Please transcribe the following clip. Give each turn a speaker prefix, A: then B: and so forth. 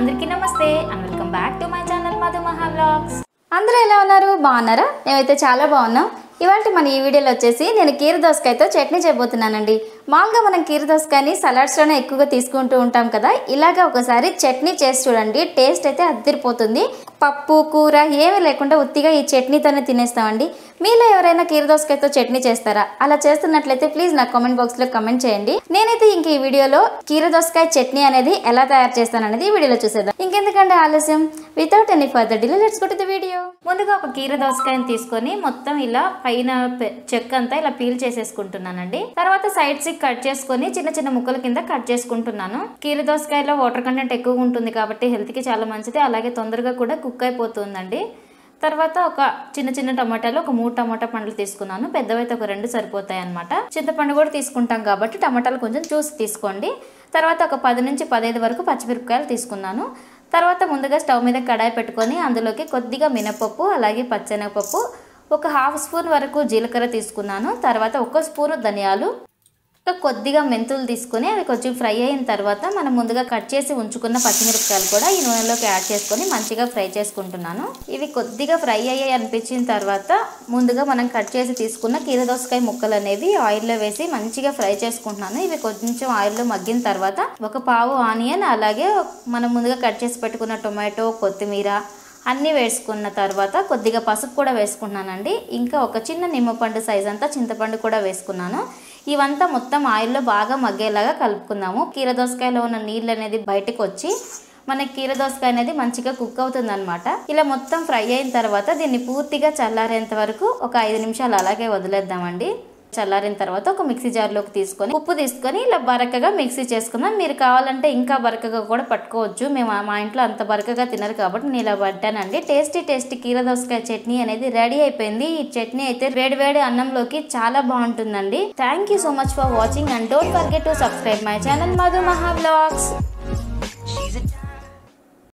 A: అందరికీ నమస్తే and welcome back to my channel Madhu Maha vlogs
B: అందరూ ఎలా ఉన్నారు బాగున్నారా మేమైతే చాలా బాగున్నాం ఇవాళ మన ఈ వీడియోలో వచ్చేసి నేను కీర దోసకాయతో చట్నీ చేయబోతున్నానండి మామూలుగా మనం కీర దోసకాయని సలాడ్స్లోనే ఎక్కువగా తీసుకుంటూ ఉంటాం కదా ఇలాగా ఒకసారి చట్నీ చేసి చూడండి టేస్ట్ అయితే అద్దరిపోతుంది పప్పు కూర ఏమీ లేకుండా ఉత్తిగా ఈ చట్నీతోనే తినేస్తామండి మీలో ఎవరైనా కీర దోసకాయతో చట్నీ చేస్తారా అలా చేస్తున్నట్లయితే ప్లీజ్ నా కామెంట్ బాక్స్లో కమెంట్ చేయండి నేనైతే ఇంక ఈ వీడియోలో కీర దోసకాయ చట్నీ అనేది ఎలా తయారు చేస్తాననేది ఈ వీడియోలో చూసేద్దాం ఇంకెందుకంటే ఆలస్యం without any further delay let's go to the video
A: ముందుగా ఒక కీర దోసకాయని తీసుకొని మొత్తం ఇలా పైన పె- చెక్క అంతా ఇలా పీల్ చేసేసుకుంటున్నానండి తర్వాత సైడ్స్ కట్ చేసుకొని చిన్న చిన్న ముక్కల కింద కట్ చేసుకుంటున్నాను కీర దోసకాయలో వాటర్ కంటెంట్ ఎక్కువగా ఉంటుంది కాబట్టి హెల్త్ కి చాలా మంచిది అలాగే తొందరగా కూడా కుక్ అయిపోతుందండి తర్వాత ఒక చిన్న చిన్న టమాటాలు ఒక మూడు టమాటా పండ్లు తీసుకున్నాను పెద్దవైతే ఒక రెండు సరిపోతాయి అనమాట చింతపండు కూడా తీసుకుంటాం కాబట్టి టమాటాలు కొంచెం చూసి తీసుకోండి తర్వాత ఒక పది నుంచి పదహైదు వరకు పచ్చిమిరపకాయలు తీసుకున్నాను తర్వాత ముందుగా స్టవ్ మీద కడాయి పెట్టుకొని అందులోకి కొద్దిగా మినపప్పు అలాగే పచ్చెనగపప్పు ఒక హాఫ్ స్పూన్ వరకు జీలకర్ర తీసుకున్నాను తర్వాత ఒక స్పూను ధనియాలు ఇంకా కొద్దిగా మెంతులు తీసుకొని అవి కొంచెం ఫ్రై అయిన తర్వాత మనం ముందుగా కట్ చేసి ఉంచుకున్న పచ్చిమిరపకాయలు కూడా ఈ నూనెలోకి యాడ్ చేసుకొని మంచిగా ఫ్రై చేసుకుంటున్నాను ఇవి కొద్దిగా ఫ్రై అయ్యాయి అనిపించిన తర్వాత ముందుగా మనం కట్ చేసి తీసుకున్న కీర దోసకాయ ముక్కలు అనేవి ఆయిల్లో వేసి మంచిగా ఫ్రై చేసుకుంటున్నాను ఇవి కొంచెం ఆయిల్లో మగ్గిన తర్వాత ఒక పావు ఆనియన్ అలాగే మనం ముందుగా కట్ చేసి పెట్టుకున్న టొమాటో కొత్తిమీర అన్నీ వేసుకున్న తర్వాత కొద్దిగా పసుపు కూడా వేసుకున్నానండి ఇంకా ఒక చిన్న నిమ్మపండు సైజ్ అంతా చింతపండు కూడా వేసుకున్నాను ఇవంతా మొత్తం ఆయిల్లో బాగా మగ్గేలాగా కలుపుకుందాము కీర దోసకాయలో ఉన్న నీళ్ళు అనేది బయటకు వచ్చి మన కీర దోసకాయ అనేది మంచిగా కుక్ అవుతుంది ఇలా మొత్తం ఫ్రై అయిన తర్వాత దీన్ని పూర్తిగా చల్లారేంత వరకు ఒక ఐదు నిమిషాలు అలాగే వదిలేద్దామండి చల్లారిన తర్వాత ఒక మిక్సీ జార్లోకి తీసుకొని ఉప్పు తీసుకొని ఇలా బరకగా మిక్సీ చేసుకుందాం మీరు కావాలంటే ఇంకా బరకగా కూడా పట్టుకోవచ్చు మేము మా ఇంట్లో అంత బరకగా తినరు కాబట్టి నేను ఇలా పట్టానండి టేస్టీ టేస్టీ కీర దోసకాయ చట్నీ అనేది రెడీ అయిపోయింది ఈ చట్నీ అయితే వేడి వేడి అన్నంలోకి చాలా బాగుంటుందండి thank you so much for watching and don't forget to subscribe my channel Madhu Maha blogs